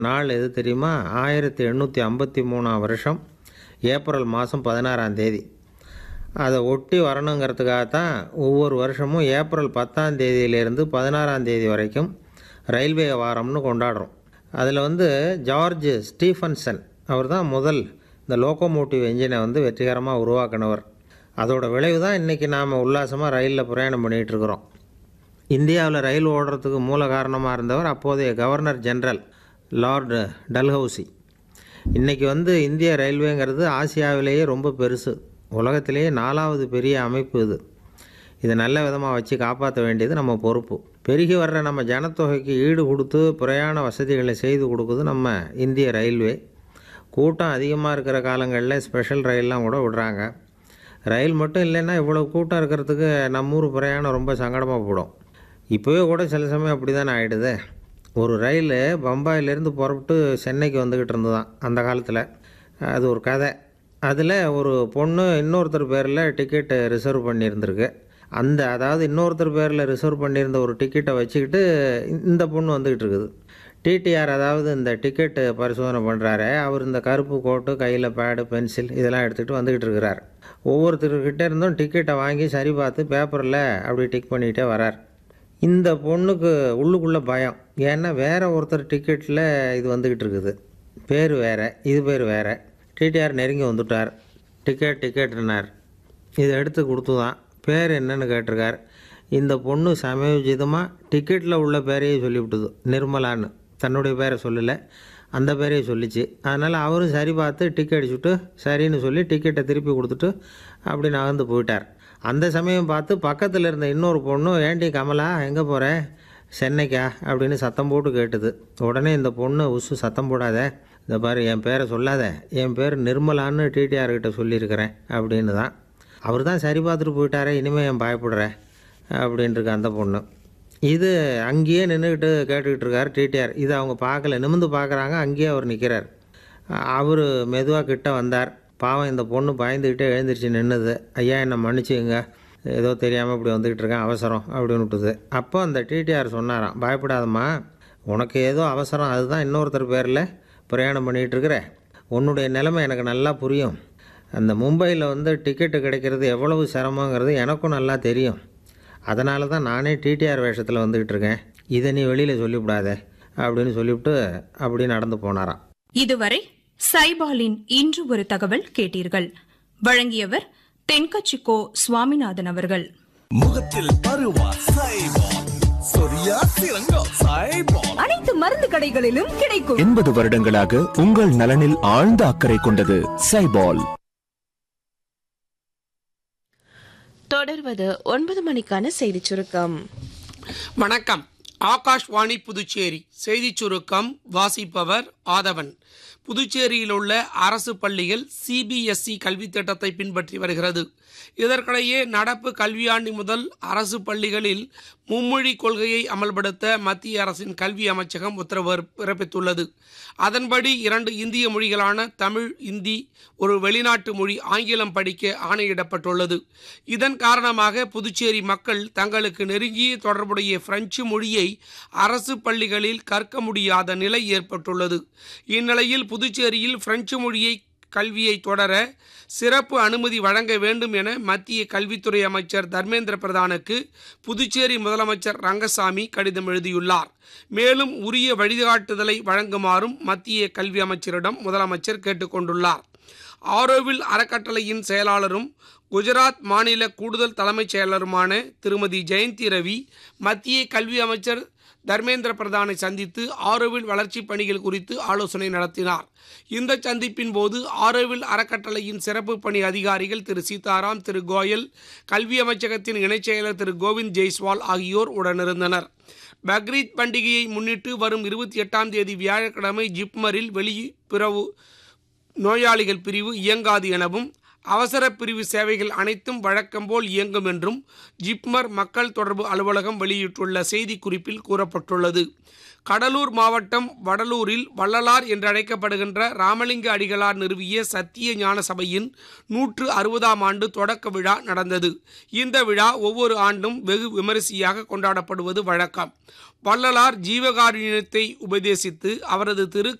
நாள் எது தெரியுமா ஆயிரத்தி எண்ணூற்றி ஐம்பத்தி மூணாம் வருஷம் ஏப்ரல் மாதம் பதினாறாம் தேதி அதை ஒட்டி வரணுங்கிறதுக்காக தான் ஒவ்வொரு வருஷமும் ஏப்ரல் பத்தாம் தேதியிலேருந்து பதினாறாம் தேதி வரைக்கும் ரயில்வே வாரம்னு கொண்டாடுறோம் அதில் வந்து ஜார்ஜ் ஸ்டீஃபன்சன் அவர் தான் முதல் இந்த லோக்கோமோட்டிவ் என்ஜினை வந்து வெற்றிகரமாக உருவாக்கினவர் அதோட விளைவு தான் இன்றைக்கி நாம் உல்லாசமாக ரயிலில் பிரயாணம் பண்ணிகிட்டு இருக்கிறோம் இந்தியாவில் ரயில் ஓடுறதுக்கு மூல காரணமாக இருந்தவர் அப்போதைய கவர்னர் ஜெனரல் லார்டு டல்ஹவுசி இன்றைக்கி வந்து இந்திய ரயில்வேங்கிறது ஆசியாவிலேயே ரொம்ப பெருசு உலகத்திலேயே நாலாவது பெரிய அமைப்பு இது இதை நல்ல விதமாக வச்சு காப்பாற்ற வேண்டியது நம்ம பொறுப்பு பெருகி வர்ற நம்ம ஜனத்தொகைக்கு ஈடு கொடுத்து பிரயாண வசதிகளை செய்து கொடுக்குது நம்ம இந்திய ரயில்வே கூட்டம் அதிகமாக இருக்கிற காலங்களில் ஸ்பெஷல் ரயில்லாம் கூட விடுறாங்க ரயில் மட்டும் இல்லைன்னா இவ்வளோ கூட்டம் இருக்கிறதுக்கு நம்ம ஊர் பிரயாணம் ரொம்ப சங்கடமாக போடும் இப்போவே கூட சில சமயம் அப்படி தானே ஆகிடுது ஒரு ரயில் பம்பாயிலேருந்து புறப்பட்டு சென்னைக்கு வந்துக்கிட்டு இருந்ததான் அந்த காலத்தில் அது ஒரு கதை அதில் ஒரு பொண்ணு இன்னொருத்தர் பேரில் டிக்கெட்டு ரிசர்வ் பண்ணியிருந்திருக்கு அந்த அதாவது இன்னொருத்தர் பேரில் ரிசர்வ் பண்ணியிருந்த ஒரு டிக்கெட்டை வச்சுக்கிட்டு இந்த பொண்ணு வந்துக்கிட்டு இருக்குது டிடிஆர் அதாவது இந்த டிக்கெட்டு பரிசோதனை பண்ணுறாரு அவர் இந்த கருப்பு கோட்டு கையில் பேடு பென்சில் இதெல்லாம் எடுத்துகிட்டு வந்துக்கிட்டு இருக்கிறார் ஒவ்வொருத்தர்கிட்ட இருந்தும் டிக்கெட்டை வாங்கி சரி பார்த்து பேப்பரில் அப்படி டிக் பண்ணிக்கிட்டே வரார் இந்த பொண்ணுக்கு உள்ளுக்குள்ளே பயம் ஏன்னா வேற ஒருத்தர் டிக்கெட்டில் இது வந்துக்கிட்டு இருக்குது பேர் வேறு இது பேர் வேறு டிடிஆர் நெருங்கி வந்துட்டார் டிக்கெட் டிக்கெட்னார் இதை எடுத்து கொடுத்து தான் பேர் என்னன்னு கேட்டிருக்கார் இந்த பொண்ணு சமயோஜிதமாக டிக்கெட்டில் உள்ள பேரையே சொல்லிவிட்டுது நிர்மலான்னு தன்னுடைய பேரை சொல்லலை அந்த பேரையே சொல்லிச்சு அதனால் அவரும் சரி பார்த்து டிக்கெட் அடிச்சுட்டு சரின்னு சொல்லி டிக்கெட்டை திருப்பி கொடுத்துட்டு அப்படி நகர்ந்து போயிட்டார் அந்த சமயம் பார்த்து பக்கத்தில் இருந்த இன்னொரு பொண்ணு ஏண்டி கமலா எங்கே போகிற சென்னைக்கா அப்படின்னு சத்தம் போட்டு கேட்டுது உடனே இந்த பொண்ணு உசு சத்தம் போடாத இந்த பாரு என் பேரை சொல்லாத என் பேர் நிர்மலான்னு டிடிஆர் கிட்ட சொல்லியிருக்கிறேன் அப்படின்னு தான் அவர் தான் சரி பார்த்துட்டு போயிட்டாரே இனிமேல் என் பயப்படுறேன் அப்படின்ட்டுருக்கு அந்த பொண்ணு இது அங்கேயே நின்றுக்கிட்டு கேட்டுக்கிட்டு இருக்கார் டிடிஆர் இது அவங்க பார்க்கல நிமிந்து பார்க்குறாங்க அங்கேயே அவர் நிற்கிறார் அவர் மெதுவாக கிட்ட வந்தார் பாவம் இந்த பொண்ணு பயந்துக்கிட்டே எழுந்திரிச்சு நின்றுது ஐயா என்னை மன்னிச்சுங்க ஏதோ தெரியாமல் இப்படி வந்துக்கிட்டு இருக்கேன் அவசரம் அப்படின்னு விட்டுது அப்போ அந்த டிடிஆர் சொன்னாராம் பயப்படாதம்மா உனக்கு ஏதோ அவசரம் அதுதான் இன்னொருத்தர் பேரில் பிரயாணம் பண்ணிகிட்டு இருக்கிற உன்னுடைய நிலைமை எனக்கு நல்லா புரியும் அந்த மும்பையில் வந்து டிக்கெட்டு கிடைக்கிறது எவ்வளவு சிரமங்கிறது எனக்கும் நல்லா தெரியும் அதனால தான் நானே டிடிஆர் வேஷத்தில் வந்துக்கிட்டு இருக்கேன் இதை நீ வெளியில் சொல்லிவிடாத அப்படின்னு சொல்லிவிட்டு அப்படி நடந்து போனாராம் இதுவரை சைபாலின் இன்று ஒரு தகவல் கேட்டீர்கள் வழங்கியவர் தென்கச்சிக்கோ சுவாமிநாதன் அவர்கள் முகத்தில் பருவா சைபால் சொரியா சிறங்கா சைபால் அனைத்து மருந்து கடைகளிலும் கிடைக்கும் எண்பது வருடங்களாக உங்கள் நலனில் ஆழ்ந்த அக்கறை கொண்டது சைபால் தொடர்வது ஒன்பது மணிக்கான செய்திச் சுருக்கம் வணக்கம் ஆகாஷ்வாணி புதுச்சேரி செய்திச் சுருக்கம் வாசிப்பவர் ஆதவன் புதுச்சேரியில் உள்ள அரசு பள்ளிகள் சிபிஎஸ்இ கல்வித் திட்டத்தை பின்பற்றி வருகிறது இதற்கிடையே நடப்பு கல்வியாண்டு முதல் அரசு பள்ளிகளில் மும்மொழி கொள்கையை அமல்படுத்த மத்திய அரசின் கல்வி அமைச்சகம் உத்தரவு பிறப்பித்துள்ளது அதன்படி இரண்டு இந்திய மொழிகளான தமிழ் இந்தி ஒரு வெளிநாட்டு மொழி ஆங்கிலம் படிக்க ஆணையிடப்பட்டுள்ளது இதன் காரணமாக புதுச்சேரி மக்கள் தங்களுக்கு நெருங்கிய தொடர்புடைய பிரெஞ்சு மொழியை அரசு பள்ளிகளில் கற்க முடியாத நிலை ஏற்பட்டுள்ளது இந்நிலையில் புதுச்சேரியில் பிரெஞ்சு மொழியை கல்வியை தொடர சிறப்பு அனுமதி வழங்க வேண்டும் என மத்திய கல்வித்துறை அமைச்சர் தர்மேந்திர பிரதானுக்கு புதுச்சேரி முதலமைச்சர் ரங்கசாமி கடிதம் எழுதியுள்ளார் மேலும் உரிய வழிகாட்டுதலை வழங்குமாறும் மத்திய கல்வி அமைச்சரிடம் முதலமைச்சர் கேட்டுக்கொண்டுள்ளார் ஆரோவில் அறக்கட்டளையின் செயலாளரும் குஜராத் மாநில கூடுதல் தலைமைச் செயலருமான திருமதி ஜெயந்தி ரவி மத்திய கல்வி அமைச்சர் தர்மேந்திர பிரதானை சந்தித்து ஆரோவில் வளர்ச்சிப் பணிகள் குறித்து ஆலோசனை நடத்தினார் இந்த சந்திப்பின் போது ஆரோவில் அறக்கட்டளையின் சிறப்பு பணி அதிகாரிகள் திரு சீதாராம் திரு கோயல் கல்வி அமைச்சகத்தின் இணைச் செயலர் திரு கோவிந்த் ஜெய்ஸ்வால் ஆகியோர் உடனிருந்தனர் பக்ரீத் பண்டிகையை முன்னிட்டு வரும் இருபத்தி எட்டாம் தேதி வியாழக்கிழமை ஜிப்மரில் வெளிப்பிரவு நோயாளிகள் பிரிவு இயங்காது எனவும் அவசர பிரிவு சேவைகள் அனைத்தும் வழக்கம்போல் இயங்கும் என்றும் ஜிப்மர் மக்கள் தொடர்பு அலுவலகம் வெளியிட்டுள்ள செய்திக்குறிப்பில் கூறப்பட்டுள்ளது கடலூர் மாவட்டம் வடலூரில் வள்ளலார் என்றழைக்கப்படுகின்ற ராமலிங்க அடிகளார் நிறுவிய சத்திய ஞான சபையின் நூற்று அறுபதாம் ஆண்டு தொடக்க விழா நடந்தது இந்த விழா ஒவ்வொரு ஆண்டும் வெகு விமரிசையாக கொண்டாடப்படுவது வழக்கம் வள்ளலார் ஜீவகாருண்யத்தை உபதேசித்து அவரது திரு